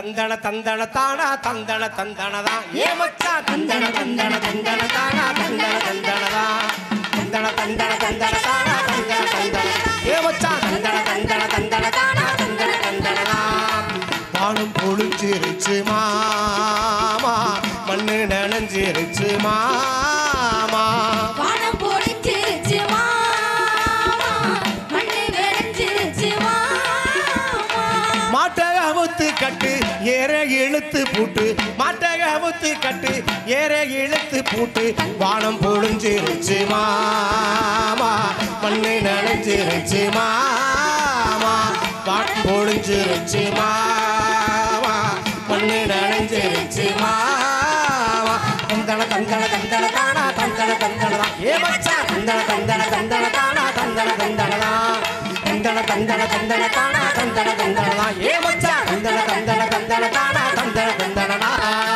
தந்தன தந்தன தானா தந்தன தந்தனதா ஏ மச்சான் தந்தன தந்தன தந்தன தானா தந்தன தந்தனதா தந்தன தந்தன தந்தன தானா தந்தன தந்தன ஏ மச்சான் தந்தன தந்தன தந்தன தானா தந்தன தந்தனதா வானம் பொழிஞ்சிருச்சு மாமா மண்ணு நனைஞ்சிருச்சு மாமா வானம் பொழிஞ்சிருச்சு மாமா, மண்ணு விளைஞ்சிருச்சு மாமா. மாட்டை அவுத்து கட்டு ஏற இழுத்து பூட்டு மாட்டை அவுத்து கட்டு ஏற இழுத்து பூட்டு வானம் பொழிஞ்சிருச்சு மாமா மண்ணு நனைஞ்சிருச்சு மாமா வானம் பொழிஞ்சிருச்சு மாமா மண்ணு நனைஞ்சிருச்சு மாமா தந்தன தந்தன தந்தன தானா தந்தன தந்தனதா ஏ மச்சா தந்தன தந்தன தந்தன தானா தந்தன தந்தனதா தந்தன தந்தன தந்தன தானா தந்தன தந்தனதா ஏ மச்சா தந்தன தந்தன தந்தன தானா தந்தன தந்தனதா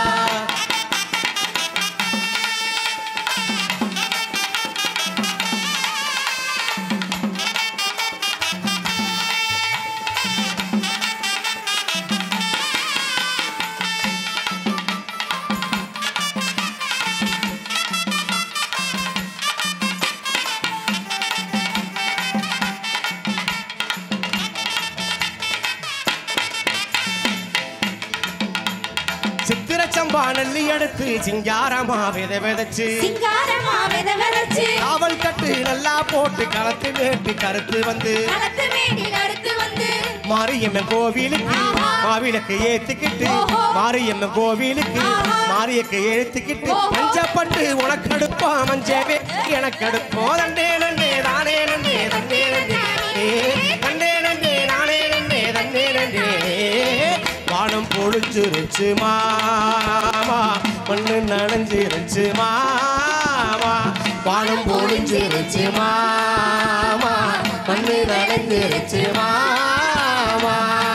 சித்திர சம்பா நெல்லி எடுத்து சிங்காரமா வித விதைச்சு சிங்காரமா வித விதைச்சு, காவல் கட்டு நல்லா போட்டு களத்து வேட்டு கருத்து வந்து களத்து மேனில் அறுத்து வந்து, மாரியம்மன் கோவிலுக்கு ஆஹா. மாவிளக்கு ஏத்துக்கிட்டு ஓஹோ. மாரியம்மன் கோவிலுக்கு ஆஹா. மாரியக்கு ஏத்துக்கிட்டு ஓஹோ. மஞ்சப்பட்டு உனக்கு அடுப்பா மஞ்சவே எனக்கு அடுப்போ தண்டே நண்டே தானே நண்டே தண்டே நண்டே ஏ, தண்டே நண்டே நானே நண்டே தண்டே நண்டே வானம் பொழிச்சிருச்சு மாமா மண்ணு நனைஞ்சிருச்சு மாமா வானம் பொழிஞ்சிருச்சு மாமா மண்ணு நனைஞ்சிருச்சு மாமா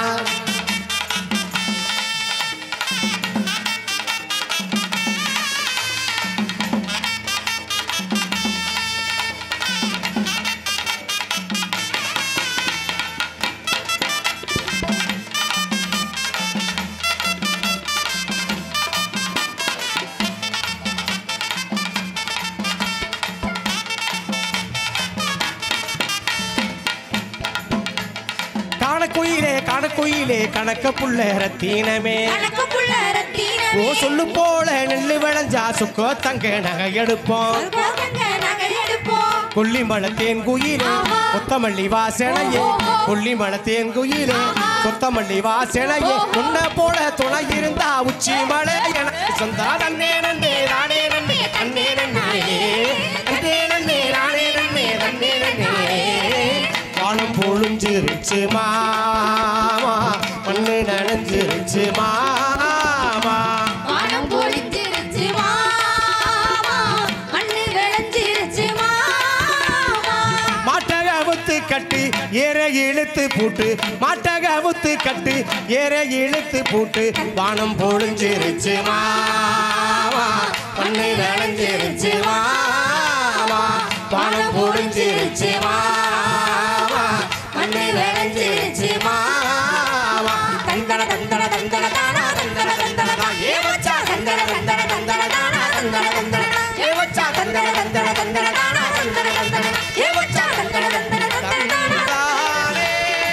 காணக்குயிலே காணக்குயிலே கணக்க புள்ள ரத்தீனமே கணக்குப்புள்ள ரத்தினமே, ஓ சொல்லு போல நெல்லு விளைஞ்சா சுக்கோ தங்க நகை எடுப்போம் சொர்க்கங்க நகை எடுப்போம். கொல்லிமலை தேன் குயிலே ஆஹா. கொத்தமல்லி வாசனையே ஓஹோ. கொல்லிமலை தேன் குயிலே ஆஹா. கொத்தமல்லி வாசனையே ஓஹோ. உன்னை போல துணை இருந்தா உச்சி மலை எனக்கு சொந்தா தன்னே நன்னே நானே நன்னே தன்னே நன்னே தன்னே நன்னே நானே நன்னே தன்னே நன்னே வானம் பொழிஞ்சிருச்சு மாமா மண்ணு நனைஞ்சிருச்சு மாமா வானம் பொழிஞ்சிருச்சு மாமா, மண்ணு விளைஞ்சிருச்சு மாமா. மாட்டக அவுத்து கட்டு ஏற இழுத்து பூட்டு மாட்டக அவுத்து கட்டு ஏற இழுத்து பூட்டு வானம் பொழிஞ்சிருச்சு மாவா மண்ணு நனைஞ்சிருச்சு மாவா வானம் பொழிஞ்சிருச்சு மாவா மண்ணு நனைஞ்சிருச்சு மாவா தந்தன தந்தன தந்தன தானா தந்தன தந்தன தா ஏ மச்சா தந்தன தந்தன தந்தன தானா தந்தன தந்தன ஏ மச்சா தந்தன தந்தன தந்தன தானா தந்தன தந்தன ஏ மச்சா தந்தன தந்தன தந்தன தானா தானே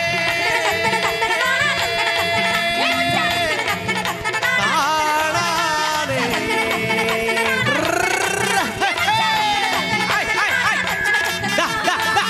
தானானே ஹை ஹை ஹை டா டா டா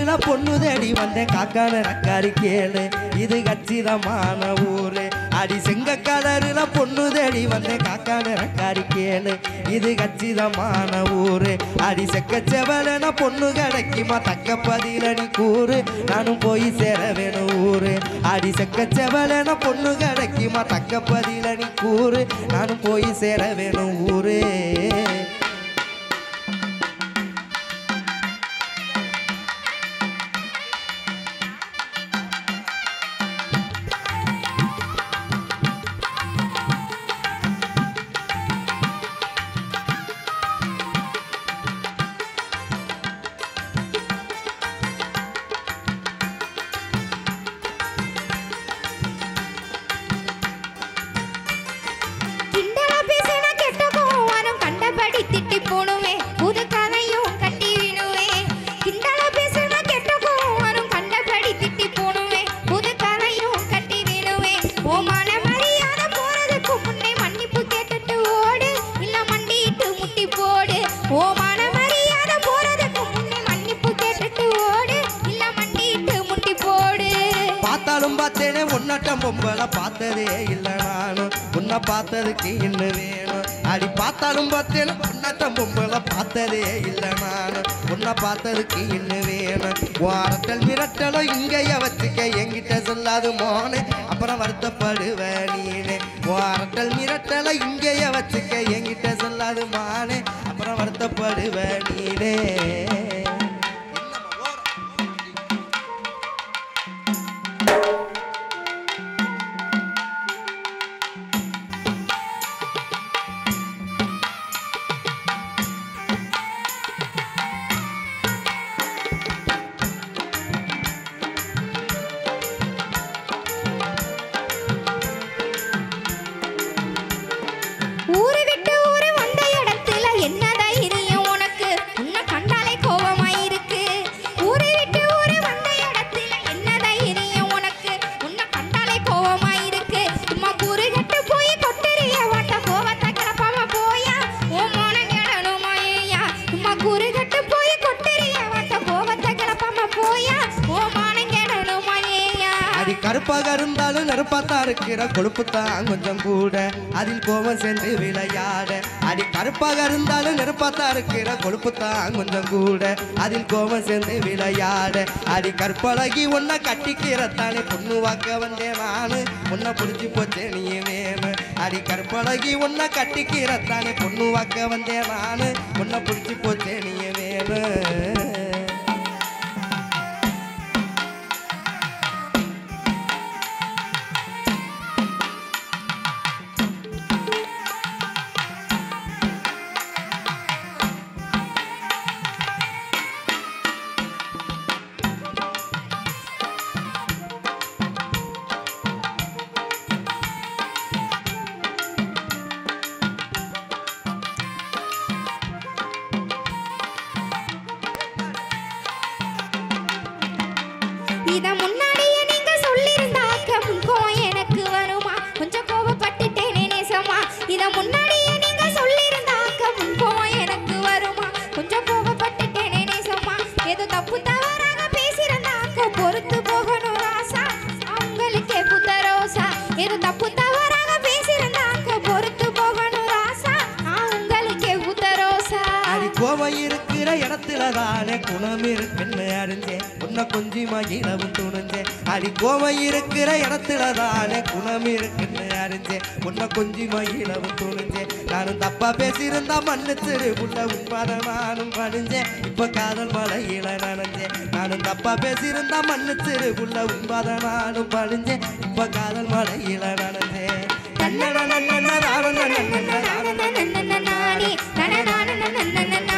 கலருல பொண்ணு தேடி வந்தேன் காக்கான ரக்காரி கேளு இது கச்சிதமான ஊரு அடி செங்க கலருல பொண்ணு தேடி வந்தேன் காக்கான ரக்காரி கேளு இது கச்சிதமான ஊரு அடி செக்க செவலன பொண்ணு கிடைக்குமா தக்க பதிலனி கூறு நானும் போய் சேர வேணும் ஊரு அடி செக்க செவலன பொண்ணு கிடைக்குமா தக்க பதிலனி கூறு நானும் போய் சேர வேணும் ஊரு கிண்டலா பேசினா கெட்ட கோவம் கண்டபடி திட்டி போடுவே புது கதையும் கட்டி விடுவே கிண்டலா பேசினா கெட்ட கோவம் கண்டபடி திட்டி போடுவே புது கதையும் கட்டி விடுவே ஓ மன மரியாதை போறதுக்கு முன்னே மன்னிப்பு கேட்டுட்டு ஓடு இல்ல மண்டிட்டு முட்டி போடு ஓ மன மரியாதை போறதுக்கு முன்னே மன்னிப்பு கேட்டுட்டு ஓடு இல்ல மண்டிட்டு முட்டி போடு பார்த்தாலும் பார்த்தேனே உன்னட்டம் பொம்பளை பார்த்ததே இல்லை நானும் உன்னை பார்த்ததுக்கு இன்னும் வேணும் அடி பார்த்தாலும் பார்த்தேனே உன்னட்டம் பொம்பளை பார்த்ததே இல்லை நானும் உன்னை பார்த்ததுக்கு இன்னும் வேணும் வாரத்தல் மிரட்டலும் இங்கேய வச்சுக்க என்கிட்ட சொல்லாது மோனே அப்புறம் வருத்தப்படுவ நீனே வாரத்தல் மிரட்டலை இங்கேய வச்சுக்க என்கிட்ட சொல்லாது மானே அப்புறம் வருத்தப்படுவ நீனே ஊரு விட்டு ஊரு வந்த இடத்துல என்ன தைரியம் உனக்கு உன்னை கண்டாலே கோபமாயிருக்கு ஊரு விட்டு ஊரு வந்த இடத்துல என்ன தைரியம் உனக்கு உன்னை கண்டாலே கோபமாயிருக்கு சும்மா கூறு கட்டு போய் கொட்டுறிய வாட்ட கோவத்தை கிளப்பாம போயா ஓ மோன கிடணுமாயா சும்மா கூறு கட்டு போய் கொட்டுறிய வாட்ட கோவத்தை கிளப்பாம போயா ஓ மான கிடணுமாயா அடி கருப்பாக இருந்தாலும் நெருப்பாத்தான் இருக்கிற கொழுப்பு தான் கொஞ்சம் கூட அதில் கோபம் சென்று விளையாட அடி கருப்பாக இருந்தாலும் நெருப்பாத்தான் இருக்கிற கொழுப்பு தான் கொஞ்சம் கூட அதில் கோபம் சென்று விளையாட அடி கற்பழகி உன்னை கட்டிக்கிறத்தானே பொண்ணு வாக்க வந்தேன் நானு உன்னை பிடிச்சி போச்சே நீ வேணும் அடி கற்பழகி உன்னை கட்டிக்கிறத்தானே பொண்ணு வாக்க வந்தேன் நானு உன்னை பிடிச்சி போச்சே நீ வேணும் இத முன்னாடியே நீங்க சொல்லியிருந்தாக்க முன்கோவம் எனக்கு வருமா கொஞ்சம் கோபப்பட்டுட்டேனே நேசமா இத முன்னாடியே நீங்க சொல்லியிருந்தாக்க முன்கோவம் எனக்கு வருமா கொஞ்சம் கோபப்பட்டுட்டேனே நேசமா ஏதோ தப்பு தவறாக பேசியிருந்தாக்க பொறுத்து போகணும் ராசா அவங்களுக்கே புத்த ரோசா ஏதோ தப்பு தவறாக பேசியிருந்தாக்க பொறுத்து போகணும் ராசா அவங்களுக்கே புத்த ரோசா அடி கோவம் இருக்கிற இடத்துல தானே குணம் இருக்குன்னு அறிஞ்சேன் உன்னை கொஞ்சி மகிழவும் துணிஞ்சேன் அடி கோவம் இருக்கிற இடத்துல தானே குணம் இருக்குன்னு அறிஞ்சேன் உன்னை கொஞ்சி மகிழவும் துணிஞ்சேன் நானும் தப்பா பேசியிருந்தா மன்னிச்சிரு புள்ள உண்பாத நானும் பணிஞ்சேன் இப்ப காதல் மலையில நனைஞ்சேன் நானும் தப்பா பேசியிருந்தா மன்னிச்சிரு புள்ள உண்பாத நானும் பணிஞ்சேன் இப்ப காதல் மலையில நனைஞ்சேன் நன்னன நன்னன ராவண நன்னன ராவண நானே நனநானே நனநான நனநான